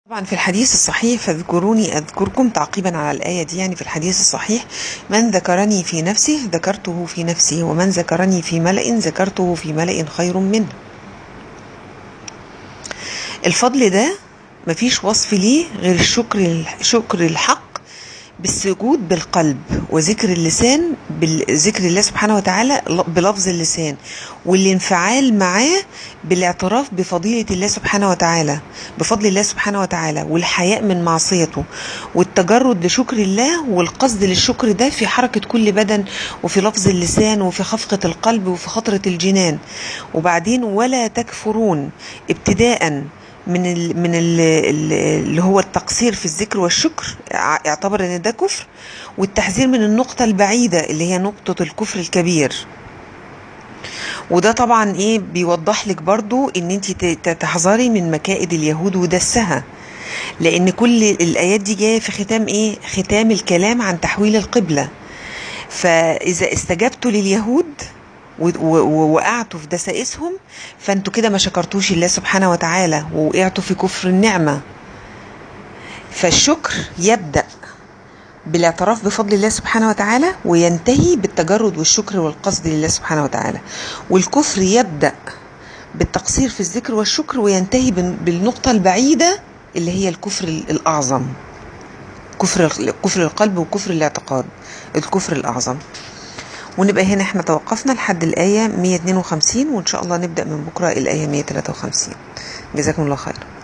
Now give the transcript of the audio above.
طبعا في الحديث الصحيح فاذكروني أذكركم تعقيبا على الآية دي يعني في الحديث الصحيح من ذكرني في نفسه ذكرته في نفسي ومن ذكرني في ملأ ذكرته في ملأ خير منه الفضل ده مفيش وصف ليه غير الشكر شكر الحق بالسجود بالقلب وذكر اللسان بذكر الله سبحانه وتعالى بلفظ اللسان والانفعال معاه بالاعتراف بفضيلة الله سبحانه وتعالى بفضل الله سبحانه وتعالى والحياء من معصيته والتجرد لشكر الله والقصد للشكر ده في حركة كل بدن وفي لفظ اللسان وفي خفقة القلب وفي خطرة الجنان وبعدين ولا تكفرون ابتداء من ال من ال اللي هو التقصير في الذكر والشكر يعتبر ان ده كفر والتحذير من النقطة البعيدة اللي هي نقطة الكفر الكبير وده طبعا ايه بيوضح لك برضو ان انت تحذري من مكائد اليهود ودسها لان كل الايات دي جايه في ختام ايه ختام الكلام عن تحويل القبله فاذا استجبتوا لليهود ووقعتوا في دسائسهم فانتوا كده ما شكرتوش الله سبحانه وتعالى ووقعتوا في كفر النعمة فالشكر يبدأ بالاعتراف بفضل الله سبحانه وتعالى وينتهي بالتجرد والشكر والقصد لله سبحانه وتعالى والكفر يبدأ بالتقصير في الذكر والشكر وينتهي بالنقطة البعيدة اللي هي الكفر الأعظم كفر كفر القلب وكفر الاعتقاد الكفر الأعظم ونبقى هنا احنا توقفنا لحد الآية 152 وإن شاء الله نبدأ من بكرة الآية 153 جزاكم الله خير